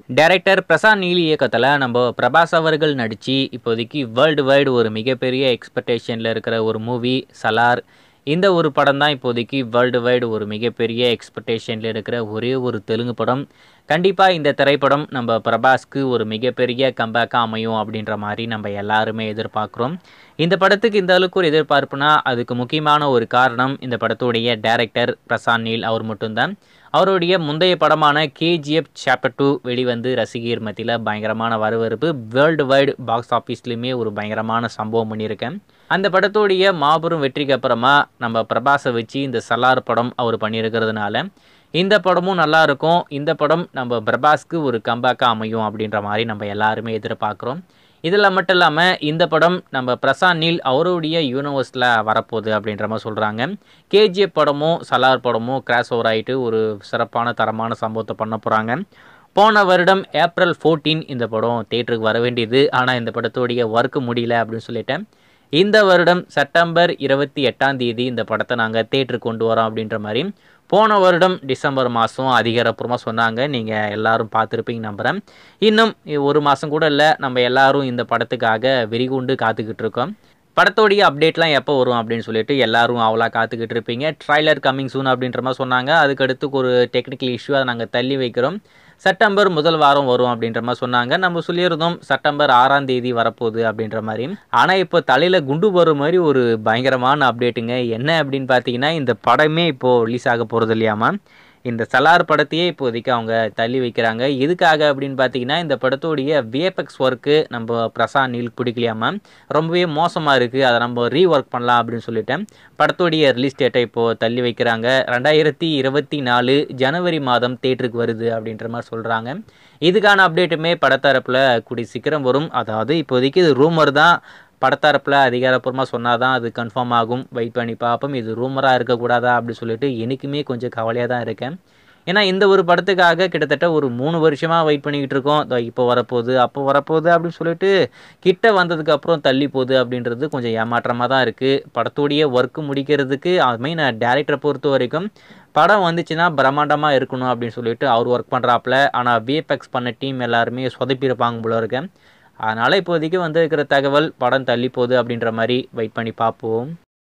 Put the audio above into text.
director Prashanth Neil இயக்கத்தில் நம்ம பிரபாஸ் அவர்கள் நடித்து இப்போதைக்கு வேர்ல்டு வைடு ஒரு மிகப்பெரிய எக்ஸ்பெக்டேஷனில் இருக்கிற ஒரு மூவி சலார் இந்த ஒரு படம் தான் இப்போதைக்கு வேர்ல்டு வைடு ஒரு மிகப்பெரிய எக்ஸ்பெக்டேஷனில் இருக்கிற ஒரே ஒரு தெலுங்கு படம் கண்டிப்பாக இந்த திரைப்படம் நம்ம பிரபாஸ்க்கு ஒரு மிகப்பெரிய கம்பேக்காக அமையும் அப்படின்ற மாதிரி நம்ம எல்லாருமே எதிர்பார்க்குறோம் இந்த படத்துக்கு இந்த அளவுக்கு ஒரு எதிர்பார்ப்புனா அதுக்கு முக்கியமான ஒரு காரணம் இந்த படத்துடைய டைரக்டர் பிரசாந்த் நீல் அவர் மட்டும்தான் அவருடைய முந்தைய படமான கேஜிஎஃப் சாப்டர் டூ வெளிவந்து ரசிகர் மத்தியில் பயங்கரமான வரவேற்பு வேர்ல்டு வைடு பாக்ஸ் ஆஃபீஸ்லையுமே ஒரு பயங்கரமான சம்பவம் பண்ணியிருக்கேன் அந்த படத்துடைய மாபெரும் வெற்றிக்கு அப்புறமா நம்ம பிரபாஸை வச்சு இந்த சலார் படம் அவர் பண்ணியிருக்கிறதுனால இந்த படமும் நல்லா இருக்கும் இந்த படம் நம்ம பிரபாஸ்க்கு ஒரு கம்பேக்காக அமையும் அப்படின்ற மாதிரி நம்ம எல்லாருமே எதிர்பார்க்குறோம் இதில் மட்டும் இல்லாமல் இந்த படம் நம்ம பிரசாந்த் நீல் அவருடைய யூனிவர்ஸில் வரப்போகுது அப்படின்ற மாதிரி சொல்கிறாங்க கேஜிஎஃப் படமும் சலார் படமும் கிராஸ் ஓவர் ஆகிட்டு ஒரு சிறப்பான தரமான சம்பவத்தை பண்ண போகிறாங்க போன வருடம் ஏப்ரல் ஃபோர்டீன் இந்த படம் தேட்டருக்கு வர வேண்டியது ஆனால் இந்த படத்துடைய ஒர்க்கு முடியல அப்படின்னு சொல்லிட்டேன் இந்த வருடம் செப்டம்பர் இருபத்தி எட்டாம் தேதி இந்த படத்தை நாங்கள் தேட்டருக்கு கொண்டு வரோம் அப்படின்ற மாதிரி போன வருடம் டிசம்பர் மாதம் அதிகாரப்பூர்வமாக சொன்னாங்க நீங்கள் எல்லாரும் பார்த்துருப்பீங்க நம்புகிறேன் இன்னும் ஒரு மாதம் கூட இல்லை நம்ம எல்லாரும் இந்த படத்துக்காக வெறிகுண்டு காத்துக்கிட்டு இருக்கோம் படத்தோடைய அப்டேட்லாம் எப்போ வரும் அப்படின்னு சொல்லிட்டு எல்லாரும் அவ்வளோ காத்துக்கிட்டு இருப்பீங்க ட்ரைலர் கம்மிங் சூன் அப்படின்ற மாதிரி சொன்னாங்க அதுக்கடுத்து ஒரு டெக்னிக்கல் இஷ்யூ அதை நாங்கள் தள்ளி வைக்கிறோம் செப்டம்பர் முதல் வாரம் வரும் அப்படின்ற மாதிரி சொன்னாங்க நம்ம சொல்லியிருந்தோம் செப்டம்பர் ஆறாம் தேதி வரப்போகுது அப்படின்ற மாதிரி ஆனால் இப்போ தலையில் குண்டு போகிற மாதிரி ஒரு பயங்கரமான அப்டேட்டுங்க என்ன அப்படின்னு பார்த்தீங்கன்னா இந்த படமே இப்போது ரிலீஸ் ஆக போகிறது இல்லையாமா இந்த சலார் படத்தையே இப்போதைக்கு அவங்க தள்ளி வைக்கிறாங்க எதுக்காக அப்படின்னு பார்த்தீங்கன்னா இந்த படத்துடைய விஎஃப்எக்ஸ் ஒர்க்கு நம்ம பிரசாந்த் நீல் பிடிக்கலையாமா ரொம்பவே மோசமாக இருக்குது அதை நம்ம ரீ ஒர்க் பண்ணலாம் அப்படின்னு சொல்லிட்டேன் படத்துடைய ரிலீஸ் டேட்டை இப்போது தள்ளி வைக்கிறாங்க ரெண்டாயிரத்தி இருபத்தி நாலு ஜனவரி மாதம் தேட்டருக்கு வருது அப்படின்ற மாதிரி சொல்கிறாங்க இதுக்கான அப்டேட்டுமே படத்தரப்பில் கூடி சீக்கிரம் வரும் அதாவது இப்போதைக்கு இது ரூமர் தான் படத்தரப்பில் அதிகாரப்பூர்வமாக சொன்னால் தான் அது கன்ஃபார்ம் ஆகும் வெயிட் பண்ணி பார்ப்போம் இது ரூமராக இருக்கக்கூடாதா அப்படின்னு சொல்லிட்டு எனக்குமே கொஞ்சம் கவலையாக தான் இருக்கேன் ஏன்னா இந்த ஒரு படத்துக்காக கிட்டத்தட்ட ஒரு மூணு வருஷமாக வெயிட் பண்ணிக்கிட்டு இருக்கோம் இப்போ வரப்போகுது அப்போ வரப்போகுது அப்படின்னு சொல்லிட்டு கிட்ட வந்ததுக்கப்புறம் தள்ளி போகுது அப்படின்றது கொஞ்சம் ஏமாற்றமாக தான் இருக்குது படத்துடைய ஒர்க்கு முடிக்கிறதுக்கு அதுமாதிரி நான் டேரக்டரை பொறுத்த வரைக்கும் படம் வந்துச்சுன்னா பிரம்மாண்டமாக இருக்கணும் அப்படின்னு சொல்லிட்டு அவர் ஒர்க் பண்ணுறாப்புல ஆனால் விஎஃப்எக்ஸ் பண்ண டீம் எல்லாருமே சொதப்பியிருப்பாங்க போல இருக்கேன் அதனால் இப்போதைக்கு வந்திருக்கிற தகவல் படம் தள்ளி போகுது அப்படின்ற மாதிரி வெயிட் பண்ணி பார்ப்போம்